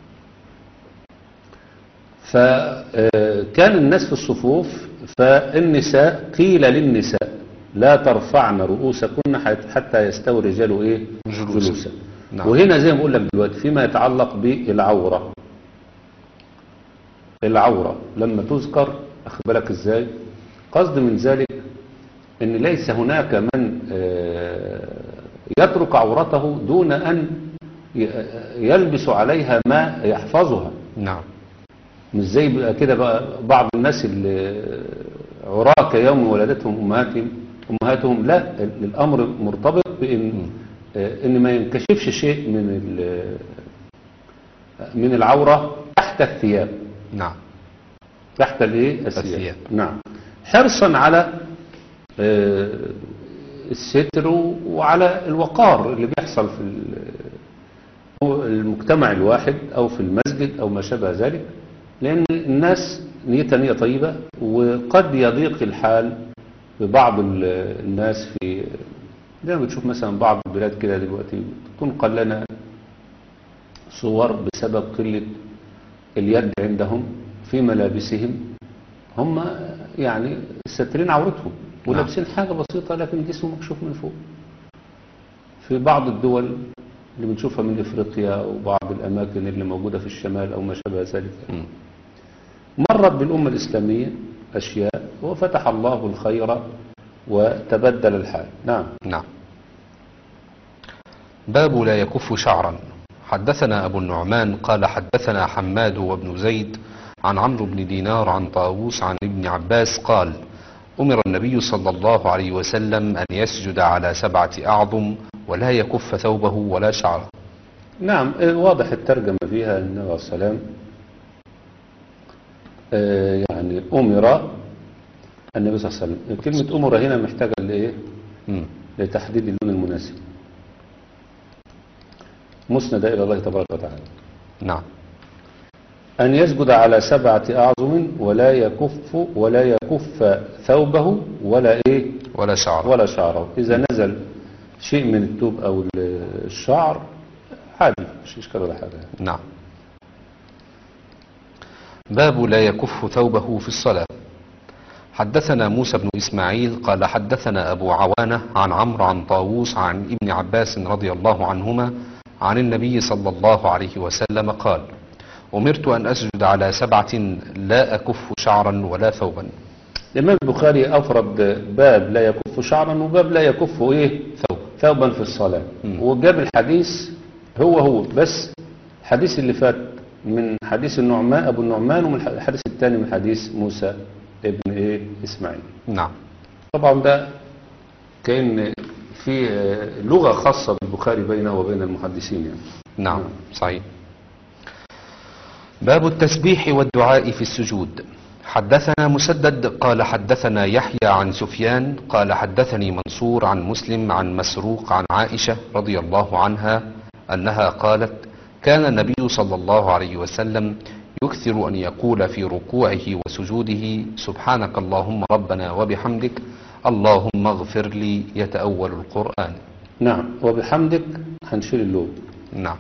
فكان الناس في الصفوف فالنساء قيل للنساء لا ترفعن رؤوسكن حت- حتى يستوي الرجال ايه جلوسا. جلوسا نعم. وهنا زي ما بقول لك دلوقتي فيما يتعلق بالعورة العورة لما تذكر أخد بالك ازاي قصد من ذلك ان ليس هناك من آه، يترك عورته دون ان ي- يلبس عليها ما يحفظها نعم مش زي بقى كده بقى بعض الناس اللي عراة كيوم ولدتهم امهاتهم امهاتهم لا ال- الامر مرتبط بان آه، ان ما ينكشفش شيء من ال- من العوره تحت الثياب نعم تحت الايه الثياب. نعم حرصا على آه، الستر وعلى الوقار اللي بيحصل في ال- المجتمع الواحد او في المسجد او ما شابه ذلك لان الناس نيتها نية طيبة وقد يضيق الحال ببعض ال- الناس في زي ما بتشوف مثلا بعض البلاد كده دلوقتي تنقل لنا صور بسبب قلة اليد عندهم في ملابسهم هم يعني ساترين عورتهم ولابسين حاجة بسيطة لكن جسمه مكشوف من فوق في بعض الدول اللي بنشوفها من افريقيا وبعض الاماكن اللي موجودة في الشمال او ما شابه ذلك مم. مرت بالأمة الإسلامية أشياء وفتح الله الخير وتبدل الحال نعم نعم باب لا يكف شعرا حدثنا أبو النعمان قال حدثنا حماد وابن زيد عن عمرو بن دينار عن طاووس عن ابن عباس قال أمر النبي صلى الله عليه وسلم أن يسجد على سبعة أعظم ولا يكف ثوبه ولا شعره نعم آه، واضح الترجمة فيها النبي عليه السلام آه، يعني أمر النبي صلى الله عليه وسلم كلمة أمر هنا محتاجة لإيه مم. لتحديد اللون المناسب مسندة إلى الله تبارك وتعالى نعم أن يسجد على سبعة أعظم ولا يكف ولا يكف ثوبه ولا إيه ولا شعره ولا شعره إذا نزل شيء من الثوب أو الشعر عادي مش إشكال ولا حاجة نعم باب لا يكف ثوبه في الصلاة حدثنا موسى بن إسماعيل قال حدثنا أبو عوانة عن عمرو عن طاووس عن ابن عباس رضي الله عنهما عن النبي صلى الله عليه وسلم قال أمرت أن أسجد على سبعة لا أكف شعرا ولا ثوبا الإمام البخاري أفرد باب لا يكف شعرا وباب لا يكف إيه ثوب ثوبا في الصلاة مم. وجاب الحديث هو هو بس الحديث اللي فات من حديث النعمان أبو النعمان ومن الحديث الثاني من حديث موسى ابن إيه إسماعيل نعم طبعا ده كان في آه، لغة خاصة بالبخاري بينه وبين المحدثين يعني نعم صحيح باب التسبيح والدعاء في السجود حدثنا مسدد قال حدثنا يحيى عن سفيان قال حدثني منصور عن مسلم عن مسروق عن عائشة رضي الله عنها أنها قالت كان النبي صلى الله عليه وسلم يكثر أن يقول في ركوعه وسجوده سبحانك اللهم ربنا وبحمدك اللهم اغفر لي يتأول القرآن نعم وبحمدك هنشيل اللود نعم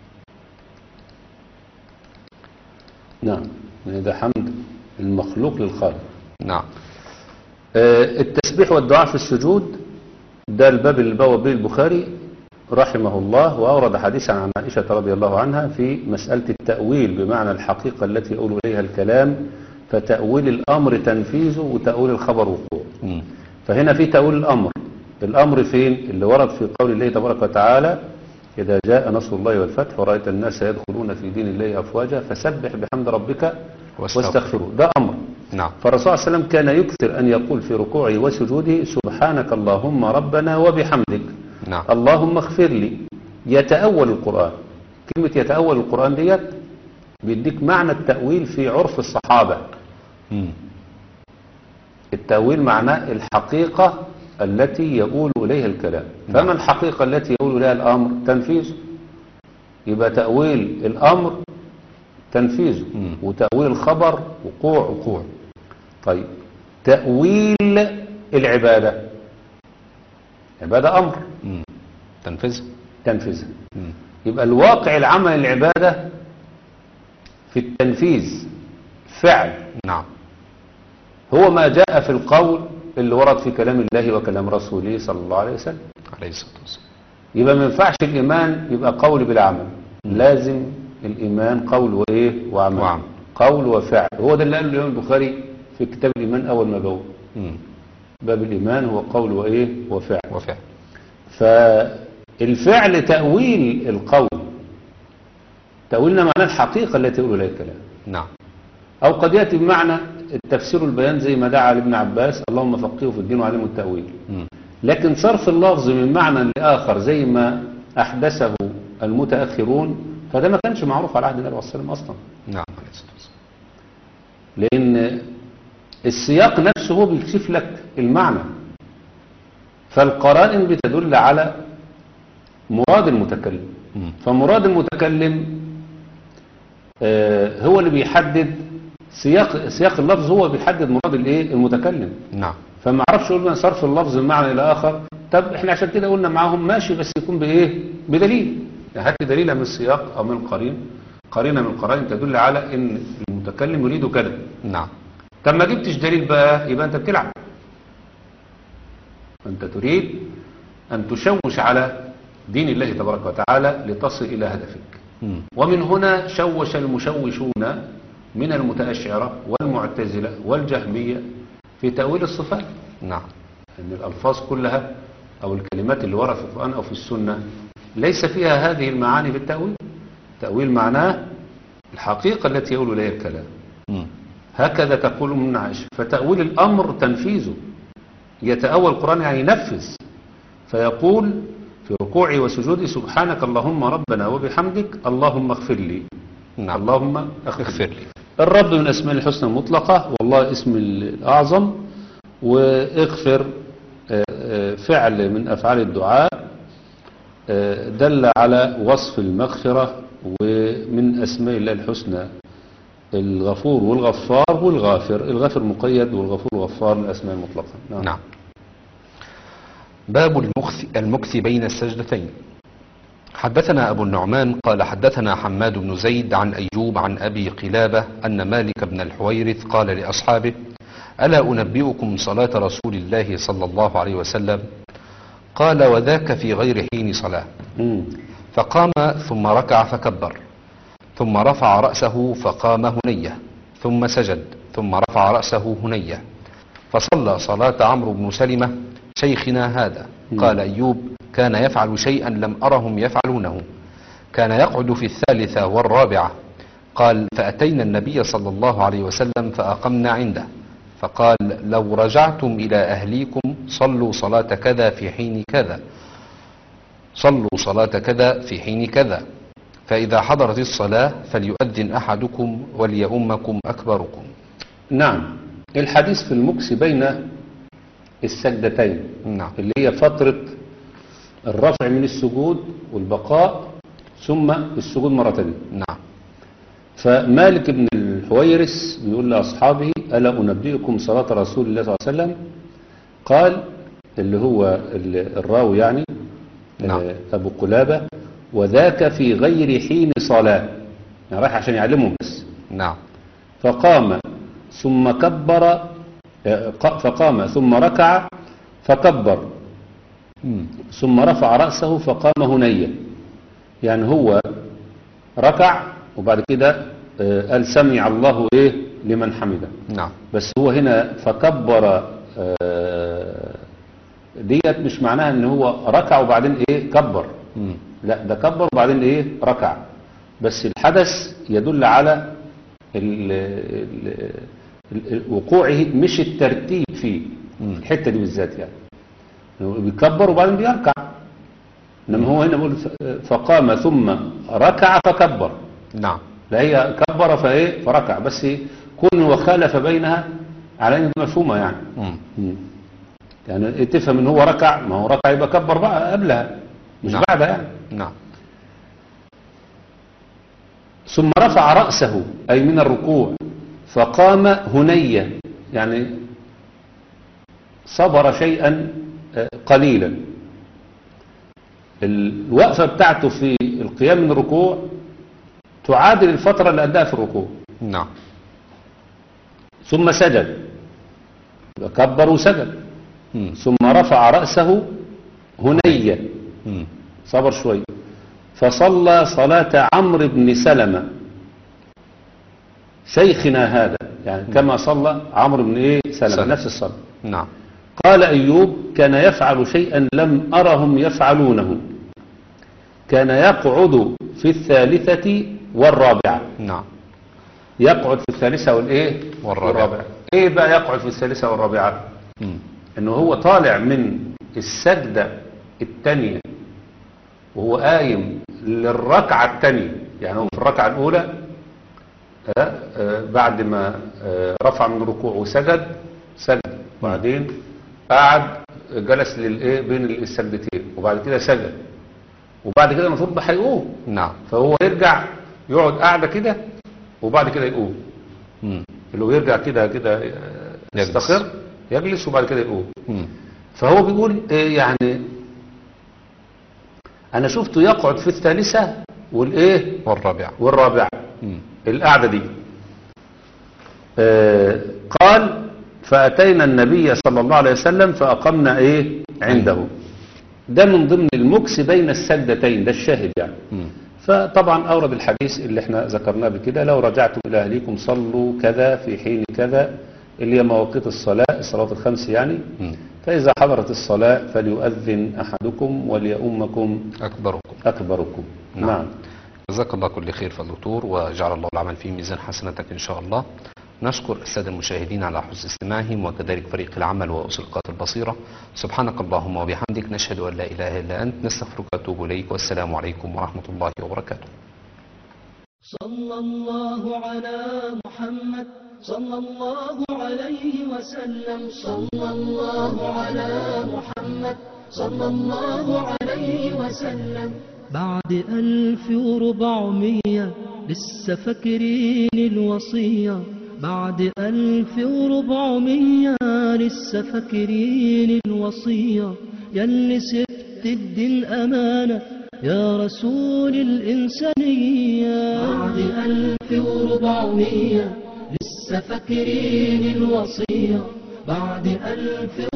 نعم لأن ده حمد المخلوق للخالق نعم آه، التسبيح والدعاء في السجود ده الباب اللي بوى به البخاري رحمه الله وأورد حديثا عن عائشة رضي الله عنها في مسألة التأويل بمعنى الحقيقة التي يقول إليها الكلام فتأويل الأمر تنفيذه وتأويل الخبر وقوعه مم. فهنا في تأويل الأمر الأمر فين اللي ورد في قول الله تبارك وتعالى إذا جاء نصر الله والفتح ورأيت الناس يدخلون في دين الله أفواجا فسبح بحمد ربك واستغفر. واستغفره ده أمر نعم فالرسول صلى الله عليه وسلم كان يكثر أن يقول في ركوعه وسجوده سبحانك اللهم ربنا وبحمدك نعم اللهم اغفر لي يتأول القرآن كلمة يتأول القرآن ديت بيديك معنى التأويل في عرف الصحابة مم. التأويل معناه الحقيقة التي يقول إليها الكلام فما الحقيقة التي يقول إليها الأمر تنفيذه يبقى تأويل الأمر تنفيذه مم. وتأويل الخبر وقوع وقوع طيب تأويل العبادة عبادة أمر مم. تنفذ تنفيذها مم. يبقى الواقع العمل العبادة في التنفيذ فعل نعم هو ما جاء في القول اللي ورد في كلام الله وكلام رسوله صلى الله عليه وسلم عليه الصلاة والسلام يبقى ما ينفعش الإيمان يبقى قول بلا عمل لازم الإيمان قول وإيه وعمل وعمل. قول وفعل هو ده اللي قاله الإمام البخاري في كتاب الإيمان أول ما بوه مم. باب الإيمان هو قول وإيه وفعل وفعل فالفعل تأويل القول تأويلنا معناه الحقيقة التي يقول إليها الكلام نعم أو قد يأتي بمعنى التفسير والبيان زي ما دعا لابن عباس اللهم فقهه في الدين وعلمه التأويل مم. لكن صرف اللفظ من معنى لآخر زي ما أحدثه المتأخرون فده ما كانش معروف على عهد النبي صلى الله عليه وسلم أصلا نعم عليه الصلاة والسلام لأن السياق نفسه هو بيكشف لك المعنى فالقرائن بتدل على مراد المتكلم مم. فمراد المتكلم آه، هو اللي بيحدد سياق سياق اللفظ هو بيحدد مراد الايه المتكلم نعم فما اعرفش اقول من صرف اللفظ من معنى الى اخر طب احنا عشان كده قلنا معاهم ماشي بس يكون بايه بدليل يعني هات لي دليل من السياق او من القرين قرينه من القرائن تدل على ان المتكلم يريد كذا نعم طب ما جبتش دليل بقى يبقى انت بتلعب انت تريد ان تشوش على دين الله تبارك وتعالى لتصل الى هدفك مم. ومن هنا شوش المشوشون من المتأشعرة والمعتزلة والجهمية في تأويل الصفات نعم أن الألفاظ كلها أو الكلمات اللي ورد في القرآن أو في السنة ليس فيها هذه المعاني بالتأويل تأويل معناه الحقيقة التي يقول إليها الكلام مم. هكذا تقول من عائشة فتأويل الأمر تنفيذه يتأول القرآن يعني ينفذ فيقول في ركوعي وسجودي سبحانك اللهم ربنا وبحمدك اللهم اغفر لي نعم اللهم اغفر اغفر لي لي الرب من أسماء الحسنى المطلقة والله اسم الأعظم واغفر آه، آه، فعل من أفعال الدعاء آه، دل على وصف المغفرة ومن أسماء الله الحسنى الغفور والغفار والغافر الغافر مقيد والغفور والغفار من الأسماء المطلقة نعم باب المكث, المكث بين السجدتين حدثنا أبو النعمان قال حدثنا حماد بن زيد عن أيوب عن أبي قلابة أن مالك بن الحويرث قال لأصحابه ألا أنبئكم صلاة رسول الله صلى الله عليه وسلم قال وذاك في غير حين صلاة مم. فقام ثم ركع فكبر ثم رفع رأسه فقام هنية ثم سجد ثم رفع رأسه هنية فصلى صلاة عمرو بن سلمة شيخنا هذا قال أيوب كان يفعل شيئا لم أرهم يفعلونه كان يقعد في الثالثة والرابعة قال فأتينا النبي صلى الله عليه وسلم فأقمنا عنده فقال لو رجعتم إلى أهليكم صلوا صلاة كذا في حين كذا صلوا صلاة كذا في حين كذا فإذا حضرت الصلاة فليؤذن أحدكم وليؤمكم أكبركم نعم الحديث في المكس بين السجدتين نعم اللي هي فترة الرفع من السجود والبقاء ثم السجود مرة تانية نعم فمالك بن الحويرس بيقول لأصحابه ألا أنبئكم صلاة رسول الله صلى الله عليه وسلم قال اللي هو ال- الراوي يعني نعم. آه، أبو قلابة وذاك في غير حين صلاة يعني رايح عشان يعلمهم بس نعم فقام ثم كبر آه، ق- فقام ثم ركع فكبر مم. ثم رفع رأسه فقام هنيا يعني هو ركع وبعد كده آه، قال سمع الله ايه لمن حمده نعم بس هو هنا فكبر آه، ديت مش معناها ان هو ركع وبعدين ايه كبر مم. لا ده كبر وبعدين ايه ركع بس الحدث يدل على ال ال ال وقوعه مش الترتيب فيه مم. الحته دي بالذات يعني هو بيكبر وبعدين بيركع انما هو هنا بيقول ف- فقام ثم ركع فكبر نعم لا هي كبر فايه فركع بس كون وخالف بينها على ان دي مفهومه يعني مم. مم. يعني تفهم ان هو ركع ما هو ركع يبقى كبر بقى قبلها مش نعم. بعدها يعني نعم ثم رفع رأسه أي من الركوع فقام هنيا يعني صبر شيئا آه، قليلا الوقفة بتاعته في القيام من الركوع تعادل الفترة اللي أداها في الركوع نعم ثم سجد كبر وسجد مم. ثم رفع رأسه هنيا مم. صبر شوي فصلى صلاة عمرو بن سلمة شيخنا هذا يعني كما صلى عمرو بن ايه سلمة سلمة. نفس الصلاة نعم قال أيوب كان يفعل شيئا لم أرهم يفعلونه كان يقعد في الثالثة والرابعة نعم يقعد في الثالثة والإيه والرابعة. إيه بقى يقعد في الثالثة والرابعة مم. انه هو طالع من السجدة التانية وهو قايم للركعة التانية يعني هو في الركعة الأولى آه، آه، بعد ما آه، رفع من الركوع وسجد سجد وبعدين قعد جلس للايه بين السجدتين وبعد كده سجد وبعد كده المفروض بقى هيقوم نعم فهو يرجع يقعد قاعدة كده وبعد كده يقوم مم. اللي هو يرجع كده كده آه، يجلس. يستقر يجلس وبعد كده يقوم مم. فهو بيقول إيه يعني انا شفته يقعد في الثالثة والايه والرابعة والرابعة مم. القعدة دي آه قال فأتينا النبي صلى الله عليه وسلم فأقمنا ايه عنده ده من ضمن المكس بين السجدتين ده الشاهد يعني مم. فطبعا أورد الحديث اللي احنا ذكرناه بكده لو رجعتم إلى أهليكم صلوا كذا في حين كذا اللي هي مواقيت الصلاة الصلاة الخمس يعني مم. فإذا حضرت الصلاة فليؤذن أحدكم وليؤمكم أكبركم أكبركم نعم. نعم جزاك الله كل خير فالدكتور وجعل الله العمل في ميزان حسناتك إن شاء الله نشكر السادة المشاهدين على حسن استماعهم وكذلك فريق العمل وأسرقات البصيرة سبحانك اللهم وبحمدك نشهد أن لا إله إلا أنت نستغفرك ونتوب إليك والسلام عليكم ورحمة الله وبركاته صلى الله على محمد صلى الله عليه وسلم صلى الله على محمد صلى الله عليه وسلم بعد ألف وربعمية لسه فاكرين الوصية بعد ألف وربعمية لسه فاكرين الوصية ياللي سبت الدين أمانة يا رسول الإنسانية بعد ألف وربعمية لسه فاكرين الوصية بعد ألف